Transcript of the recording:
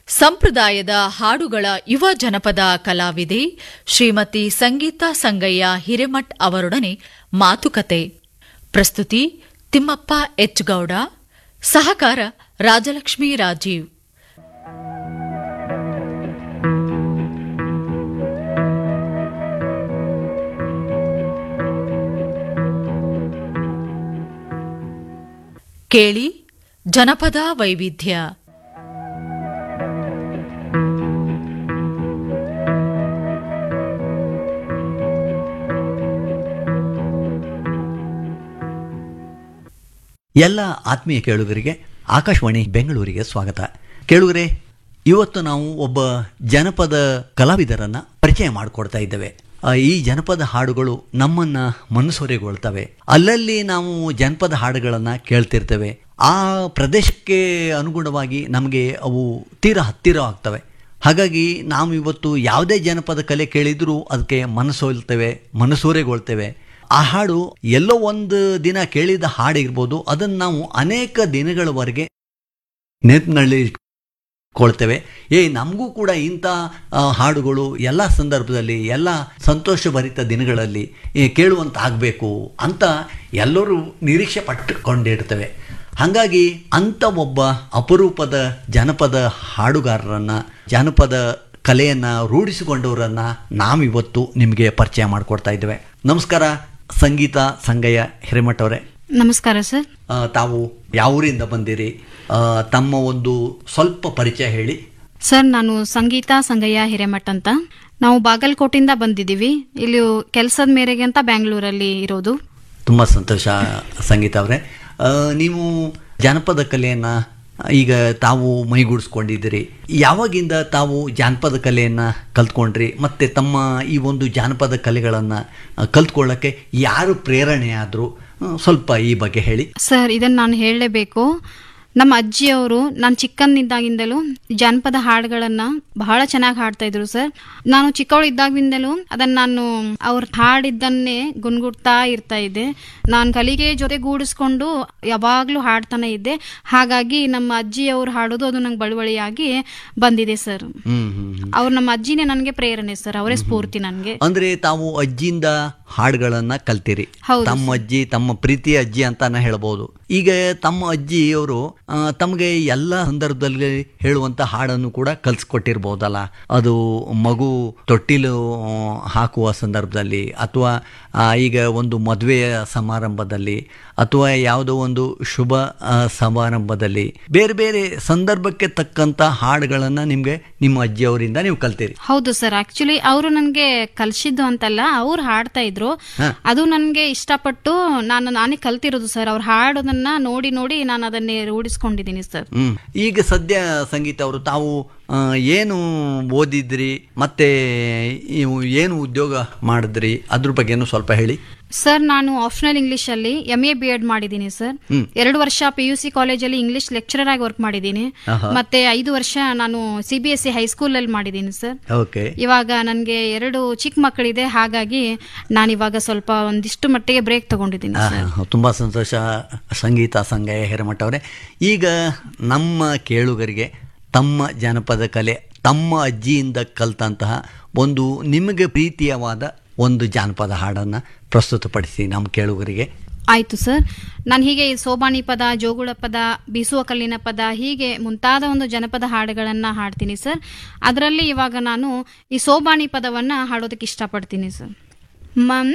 ಸಂಪ್ರದಾಯದ ಹಾಡುಗಳ ಯುವ ಜನಪದ ಕಲಾವಿದೆ ಶ್ರೀಮತಿ ಸಂಗೀತಾ ಸಂಗಯ್ಯ ಹಿರೇಮಠ್ ಅವರೊಡನೆ ಮಾತುಕತೆ ಪ್ರಸ್ತುತಿ ತಿಮ್ಮಪ್ಪ ಎಚ್ ಗೌಡ ಸಹಕಾರ ರಾಜಲಕ್ಷ್ಮಿ ರಾಜೀವ್ ಕೇಳಿ ಜನಪದ ವೈವಿಧ್ಯ ಎಲ್ಲ ಆತ್ಮೀಯ ಕೇಳುಗರಿಗೆ ಆಕಾಶವಾಣಿ ಬೆಂಗಳೂರಿಗೆ ಸ್ವಾಗತ ಕೇಳುಗರೆ ಇವತ್ತು ನಾವು ಒಬ್ಬ ಜನಪದ ಕಲಾವಿದರನ್ನ ಪರಿಚಯ ಮಾಡಿಕೊಡ್ತಾ ಇದ್ದೇವೆ ಆ, ಈ ಜನಪದ ಹಾಡುಗಳು ನಮ್ಮನ್ನ ಮನಸೊರೆಗೊಳ್ತವೆ ಅಲ್ಲಲ್ಲಿ ನಾವು ಜನಪದ ಹಾಡುಗಳನ್ನು ಕೇಳ್ತಿರ್ತೇವೆ ಆ ಪ್ರದೇಶಕ್ಕೆ ಅನುಗುಣವಾಗಿ ನಮಗೆ ಅವು ತೀರಾ ಹತ್ತಿರ ಆಗ್ತವೆ ಹಾಗಾಗಿ ನಾವು ಇವತ್ತು ಯಾವುದೇ ಜನಪದ ಕಲೆ ಕೇಳಿದರೂ ಅದಕ್ಕೆ ಮನಸೋಲ್ತೇವೆ ಮನಸೂರೆಗೊಳ್ತೇವೆ ಆ ಹಾಡು ಎಲ್ಲೋ ಒಂದು ದಿನ ಕೇಳಿದ ಹಾಡು ಇರ್ಬೋದು ಅದನ್ನು ನಾವು ಅನೇಕ ದಿನಗಳವರೆಗೆ ನೆನಪಿನಲ್ಲಿ ಕೊಳ್ತೇವೆ ಏ ನಮಗೂ ಕೂಡ ಇಂಥ ಆ, ಹಾಡುಗಳು ಎಲ್ಲ ಸಂದರ್ಭದಲ್ಲಿ ಎಲ್ಲ ಸಂತೋಷಭರಿತ ದಿನಗಳಲ್ಲಿ ಏ, ಕೇಳುವಂತ ಆಗಬೇಕು ಅಂತ ಎಲ್ಲರೂ ನಿರೀಕ್ಷೆ ಪಟ್ಟುಕೊಂಡಿರ್ತೇವೆ ಹಾಗಾಗಿ ಅಂಥ ಒಬ್ಬ ಅಪರೂಪದ ಜನಪದ ಹಾಡುಗಾರರನ್ನ ಜನಪದ ಕಲೆಯನ್ನ ರೂಢಿಸಿಕೊಂಡವರನ್ನ ನಾವಿವತ್ತು ನಿಮಗೆ ಪರಿಚಯ ಮಾಡಿಕೊಡ್ತಾ ಇದ್ದೇವೆ ನಮಸ್ಕಾರ ಸಂಗೀತ ಸಂಗಯ್ಯ ಹಿರೇಮಠ್ ಅವರೇ ನಮಸ್ಕಾರ ಸರ್ ಆ, ತಾವು ಯಾವ ಊರಿಂದ ಬಂದಿರಿ ಆ, ತಮ್ಮ ಒಂದು ಸ್ವಲ್ಪ ಪರಿಚಯ ಹೇಳಿ ಸರ್ ನಾನು ಸಂಗೀತ ಸಂಗಯ್ಯ ಹಿರೇಮಠ್ ಅಂತ ನಾವು ಬಾಗಲಕೋಟೆಯಿಂದ ಬಂದಿದ್ದೀವಿ ಇಲ್ಲಿ ಕೆಲಸದ ಮೇರೆಗೆ ಅಂತ ಬ್ಯಾಂಗ್ಳೂರಲ್ಲಿ ಇರೋದು ತುಂಬ ಸಂತೋಷ ಸಂಗೀತ ಅವರೇ ಆ, ನೀವು ಜಾನಪದ ಕಲೆಯನ್ನು ಈಗ ತಾವು ಮೈಗೂಡಿಸ್ಕೊಂಡಿದ್ದೀರಿ ಯಾವಾಗಿಂದ ತಾವು ಜಾನಪದ ಕಲೆಯನ್ನು ಕಲ್ತ್ಕೊಂಡ್ರಿ ಮತ್ತು ತಮ್ಮ ಈ ಒಂದು ಜಾನಪದ ಕಲೆಗಳನ್ನು ಕಲ್ತ್ಕೊಳ್ಳೋಕ್ಕೆ ಯಾರು ಪ್ರೇರಣೆ ಆದರು ಸ್ವಲ್ಪ ಈ ಬಗ್ಗೆ ಹೇಳಿ ಸರ್ ಇದನ್ನು ನಾನು ಹೇಳಲೇಬೇಕು ನಮ್ಮ ಅಜ್ಜಿಯವರು ನಾನು ಚಿಕ್ಕಂದಿದ್ದಾಗಿಂದಲೂ ಜಾನಪದ ಹಾಡುಗಳನ್ನ ಬಹಳ ಚೆನ್ನಾಗಿ ಹಾಡ್ತಾ ಇದ್ರು ಸರ್ ನಾನು ಚಿಕ್ಕವಳಿದ್ದಾಗಿಂದಲೂ ಅದನ್ನ ನಾನು ಅವ್ರ ಹಾಡಿದ್ದನ್ನೇ ಗುನ್ಗುಡ್ತಾ ಇರ್ತಾ ಇದ್ದೆ ನಾನು ಕಲಿಗೆ ಜೊತೆಗೂಡಿಸ್ಕೊಂಡು ಯಾವಾಗಲೂ ಹಾಡ್ತಾನೆ ಇದ್ದೆ ಹಾಗಾಗಿ ನಮ್ಮ ಅಜ್ಜಿಯವರು ಹಾಡೋದು ಅದು ನಂಗೆ ಬಳುವಳಿಯಾಗಿ ಬಂದಿದೆ ಸರ್ ಹ್ಮ್ ಹ್ಮ್ ಹ್ಮ್. ಅವ್ರು ನಮ್ಮ ಅಜ್ಜಿನೇ ನನಗೆ ಪ್ರೇರಣೆ ಸರ್ ಅವರೇ ಸ್ಫೂರ್ತಿ ನನಗೆ ಅಂದ್ರೆ ತಾವು ಅಜ್ಜಿಯಿಂದ ಹಾಡುಗಳನ್ನ ಕಲ್ತಿರಿ ಹೌದು ತಮ್ಮ ಅಜ್ಜಿ ತಮ್ಮ ಪ್ರೀತಿಯ ಅಜ್ಜಿ ಅಂತಾನೆ ಹೇಳ್ಬೋದು ಈಗ ತಮ್ಮ ಅಜ್ಜಿಯವರು ಆ, ತಮಗೆ ಎಲ್ಲ ಸಂದರ್ಭದಲ್ಲಿ ಹೇಳುವಂತ ಹಾಡನ್ನು ಕೂಡ ಕಲ್ಸ್ಕೊಟ್ಟಿರ್ಬೋದಲ್ಲ ಅದು ಮಗು ತೊಟ್ಟಿಲು ಆ, ಹಾಕುವ ಸಂದರ್ಭದಲ್ಲಿ ಅಥವಾ ಆ, ಈಗ ಒಂದು ಮದುವೆಯ ಸಮಾರಂಭದಲ್ಲಿ ಅಥವಾ ಯಾವುದೋ ಒಂದು ಶುಭ ಆ, ಸಮಾರಂಭದಲ್ಲಿ ಬೇರೆ ಬೇರೆ ಸಂದರ್ಭಕ್ಕೆ ತಕ್ಕಂತ ಹಾಡುಗಳನ್ನ ನಿಮ್ಗೆ ನಿಮ್ಮ ಅಜ್ಜಿಯವರಿಂದ ನೀವು ಕಲ್ತೀರಿ ಹೌದು ಸರ್ ಆಕ್ಚುಲಿ ಅವರು ನನಗೆ ಕಲ್ಸಿದ್ದು ಅಂತಲ್ಲ ಅವ್ರು ಹಾಡ್ತಾ ಇದ್ರು ಅದು ನನಗೆ ಇಷ್ಟಪಟ್ಟು ನಾನು ನಾನೇ ಕಲ್ತಿರೋದು ಸರ್ ಅವ್ರು ಹಾಡೋದನ್ನ ನೋಡಿ ನೋಡಿ ನಾನು ಅದನ್ನೇ ರೂಢಿಸ್ಕೊಂಡಿದ್ದೀನಿ ಸರ್ ಹ್ಮ್ ಈಗ ಸದ್ಯ ಸಂಗೀತ ಅವರು ತಾವು ಆ, ಏನು ಓದಿದ್ರಿ ಮತ್ತೆ ಇವು ಏನು ಉದ್ಯೋಗ ಮಾಡಿದ್ರಿ ಅದ್ರ ಬಗ್ಗೆನೂ ಸ್ವಲ್ಪ ಹೇಳಿ ಸರ್ ನಾನು ಆಪ್ಷನಲ್ ಇಂಗ್ಲಿಷ್ ಅಲ್ಲಿ ಎಂ ಎ ಬಿ ಎಡ್ ಮಾಡಿದ್ದೀನಿ ಸರ್ ಎರಡು ವರ್ಷ ಪಿ ಯು ಸಿ ಕಾಲೇಜಲ್ಲಿ ಇಂಗ್ಲಿಷ್ ಲೆಕ್ಚರರ್ ಆಗಿ ವರ್ಕ್ ಮಾಡಿದ್ದೀನಿ ಮತ್ತೆ ಐದು ವರ್ಷ ನಾನು C B S C high school ಅಲ್ಲಿ ಮಾಡಿದ್ದೀನಿ ಸರ್ ಓಕೆ ಇವಾಗ ನನಗೆ ಎರಡು ಚಿಕ್ಕ ಮಕ್ಕಳಿದೆ ಹಾಗಾಗಿ ನಾನು ಇವಾಗ ಸ್ವಲ್ಪ ಒಂದಿಷ್ಟು ಮಟ್ಟಿಗೆ ಬ್ರೇಕ್ ತಗೊಂಡಿದ್ದೀನಿ ಸರ್ ತುಂಬ ಸಂತೋಷ ಸಂಗೀತ ಸಂಗಯ ಹಿರಮಠ ಅವರೇ ಈಗ ನಮ್ಮ ಕೇಳುಗರಿಗೆ ತಮ್ಮ ಜಾನಪದ ಕಲೆ ತಮ್ಮ ಅಜ್ಜಿಯಿಂದ ಕಲ್ತಂತಹ ಒಂದು ನಿಮಗೆ ಪ್ರೀತಿಯವಾದ ಒಂದು ಜಾನಪದ ಹಾಡನ್ನು ಪ್ರಸ್ತುತಪಡಿಸಿ ನಮ್ಮ ಕೇಳುಗರಿಗೆ ಆಯ್ತು ಸರ್ ನಾನು ಹೀಗೆ ಈ ಸೋಬಾಣಿ ಪದ ಜೋಗುಳ ಪದ ಬೀಸುವ ಕಲ್ಲಿನ ಪದ ಹೀಗೆ ಮುಂತಾದ ಒಂದು ಜನಪದ ಹಾಡುಗಳನ್ನ ಹಾಡ್ತೀನಿ ಸರ್ ಅದರಲ್ಲಿ ಇವಾಗ ನಾನು ಈ ಸೋಬಾಣಿ ಪದವನ್ನ ಹಾಡೋದಕ್ಕೆ ಇಷ್ಟಪಡ್ತೀನಿ ಸರ್ ಮನ್